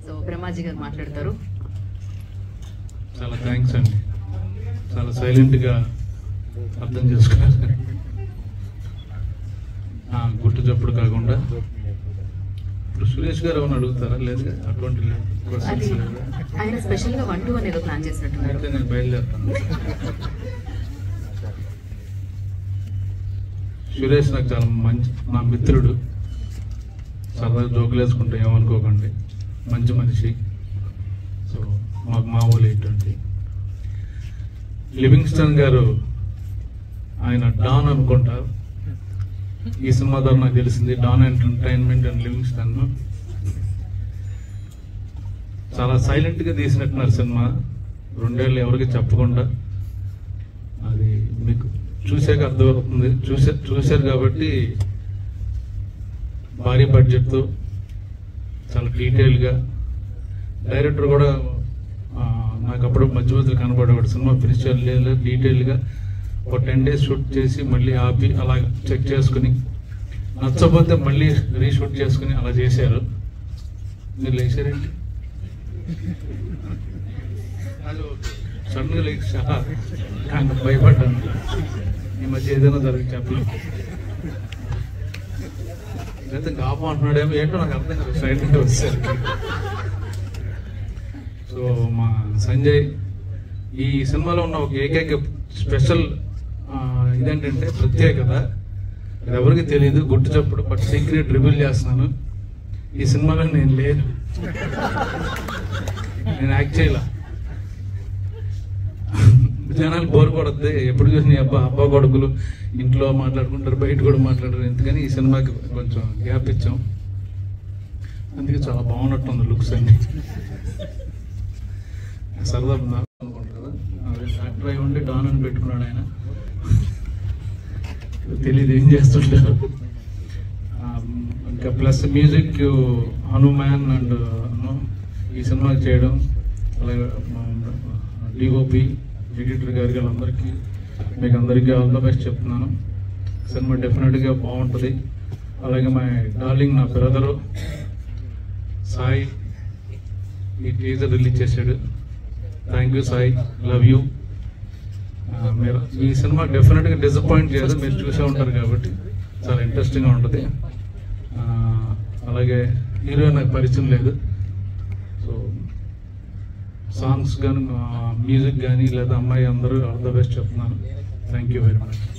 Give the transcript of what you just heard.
so Brahmaji గారు మాట్లాడతారు చాలా థ్యాంక్స్ అండి చాలా సైలెంట్గా అర్థం చేసుకున్నారు ఆ, గుట్టు చప్పుడు కాకుండా ఇప్పుడు సురేష్ గారు ఏమైనా అడుగుతారా లేదు అటువంటి క్వశ్చన్స్ అది లేదా ఆయన స్పెషల్ గా వన్ టు వన్ ఏదో ప్లాన్ చేసినట్టున్నారు అయితే నేను బయలుదేరుతాను సురేష్ నాకు చాలా మంచి నా మిత్రుడు సరదా జోకులు వేసుకుంటే ఏమనుకోకండి మంచి మనిషి సో మాకు మా ఊళ్ళు ఏంటంటే లివింగ్స్టన్ గారు ఆయన డాన్ అనుకుంటారు ఈ సినిమా ద్వారా నాకు తెలిసింది డాన్ ఎంటర్టైన్మెంట్ అండ్ లివింగ్స్టన్ చాలా సైలెంట్ గా తీసినట్టున్నారు సినిమా రెండేళ్ళు ఎవరికి చెప్పకుండా అది మీకు చూసాక అర్థమవుతుంది చూసా చూశారు కాబట్టి భారీ బడ్జెట్తో చాలా డీటెయిల్గా డైరెక్టర్ కూడా ఆ, నాకు అప్పుడు మధ్య మధ్యలో కనబడేవాడు సినిమా ఫినిష్ చేయలేదు డీటెయిల్గా ఒక టెన్ డేస్ షూట్ చేసి మళ్ళీ ఆపి అలా చెక్ చేసుకుని నచ్చకపోతే మళ్ళీ రీషూట్ చేసుకుని అలా చేశారు మీరు లేచారేంటి సడన్గా లేచి చాలా నాకు భయపడ్డాను ఈ మధ్య ఏదైనా జరిగి చెప్పలేదు లేకపోతే కాపు అంటున్నాడేమో ఏంటో నాకు అర్థం కాదు సైడ్ నుండి వచ్చేసరికి సో మా సంజయ్ ఈ సినిమాలో ఉన్న ఒక ఏకైక స్పెషల్ ఇదేంటంటే ప్రత్యేకత ఇది ఎవరికి తెలియదు గుట్టు చప్పుడు బట్ సీక్రెట్ రివీల్ చేస్తున్నాను ఈ సినిమాలో నేను లేను నేను యాక్ట్ చేయలే జనాలు బోర్ కొడద్ది ఎప్పుడు చూసిన అబ్బా అబ్బా కొడుకులు ఇంట్లో మాట్లాడుకుంటారు బయట కూడా మాట్లాడరు ఎందుకని ఈ సినిమాకి కొంచెం గ్యాప్ ఇచ్చాం అందుకే చాలా బాగున్నట్టుంది లుక్స్ అన్ని సరదా ఉందా అనుకుంటారు కదా డాక్టర్ అయి ఉండి డాన్ అని పెట్టుకున్నాడు ఆయన తెలియదు ఏం చేస్తుంటారు ఆ, ఇంకా ప్లస్ మ్యూజిక్ హనుమాన్ అండ్ ఈ సినిమా చేయడం అలాగే డిఓపి ఎడిటర్ గారి వాళ్ళందరికీ మీకు అందరికీ ఆల్ ద బెస్ట్ చెప్తున్నాను సినిమా డెఫినెట్గా బాగుంటుంది అలాగే మా డార్లింగ్ నా బ్రదరు సాయి ఈ టీజర్ రిలీజ్ చేశాడు thank you Sai love you మీరు ఈ సినిమా డెఫినెట్గా డిసప్పాయింట్ చేయదు మీరు చూసే ఉంటారు కాబట్టి చాలా ఇంట్రెస్టింగ్గా ఉంటుంది ఆ, అలాగే హీరో నాకు పరిచయం లేదు సో సాంగ్స్ కానీ మ్యూజిక్ కానీ లేదా అమ్మాయి అందరూ ఆల్ ద బెస్ట్ చెప్తున్నాను థ్యాంక్ యూ వెరీ మచ్